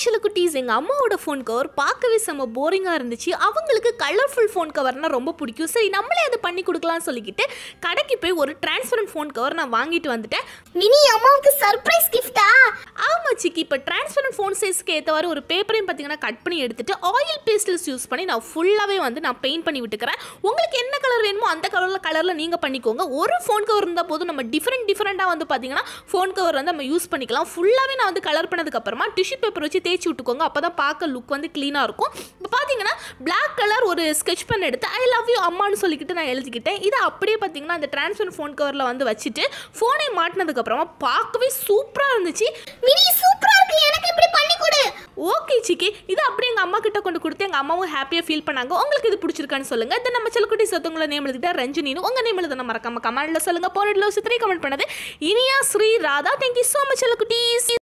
சில குட்டீஸ் எங்கள் அம்மாவோட ஃபோன் கவர் பார்க்கவே செம்ம போரிங்காக இருந்துச்சு அவங்களுக்கு கலர்ஃபுல் ஃபோன் கவர்னா ரொம்ப பிடிக்கும் சரி நம்மளே அதை பண்ணி கொடுக்கலாம்னு சொல்லிக்கிட்டு கடைக்கு போய் ஒரு டிரான்ஸ்பரண்ட் ஃபோன் கவர் நான் வாங்கிட்டு வந்துட்டேன் மினி அம்மாவுக்கு சர்ப்ரைஸ் கிஃப்டா ஆமாம் சிக்கி இப்போ டிரான்ஸ்பரண்ட் ஃபோன் சைஸ்க்கு ஏற்றவாறு ஒரு பேப்பரையும் பார்த்தீங்கன்னா கட் பண்ணி எடுத்துட்டு ஆயில் பேஸ்டல்ஸ் யூஸ் பண்ணி நான் ஃபுல்லாகவே வந்து நான் பெயிண்ட் பண்ணி விட்டுக்கிறேன் உங்களுக்கு என்ன கலர் வேணுமோ அந்த கலரில் கலரில் நீங்கள் பண்ணிக்கோங்க ஒரு ஃபோன் கவர் இருந்தால் போதும் நம்ம டிஃப்ரெண்ட் டிஃப்ரெண்ட்டாக வந்து பார்த்தீங்கன்னா ஃபோன் கவர் வந்து நம்ம யூஸ் பண்ணிக்கலாம் ஃபுல்லாகவே நான் வந்து கலர் பண்ணதுக்கப்புறமா டிஷ்யூ பேப்பர் வச்சு தேய்ச்சி விட்டுக்கோங்க அப்போ தான் பார்க்க லுக் வந்து க்ளீனாக இருக்கும் இப்போ பார்த்தீங்கன்னா பிளாக் கலர் ஒரு ஸ்கெட்ச் பென் எடுத்து ஐ லவ் யூ அம்மான்னு சொல்லிக்கிட்டு நான் எழுதிக்கிட்டேன் இதை அப்படியே பார்த்தீங்கன்னா அந்த டிரான்ஸ்பர் ஃபோன் கவரில் வந்து வச்சுட்டு ஃபோனை மாட்டினதுக்கப்புறமா பார்க்கவே சூப்பராக இருந்துச்சு மினி சூப்பரா இருக்கு எனக்கு இப்படி பண்ணி கொடு ஓகே சிக்கி இது அப்படியே எங்கள் அம்மா கிட்ட கொண்டு கொடுத்து எங்கள் அம்மாவும் ஹாப்பியாக ஃபீல் பண்ணாங்க உங்களுக்கு இது பிடிச்சிருக்கான்னு சொல்லுங்க இதை நம்ம செல்லக்குட்டி சத்தவங்கள நேம் எழுதிட்டா ரஞ்சினின்னு உங்கள் நேம் எழுத மறக்காம கமெண்ட்ல சொல்லுங்க போன சித்திரை கமெண்ட் பண்ணது Iniya Sri Radha thank you so much செல்லக்குட்டீஸ்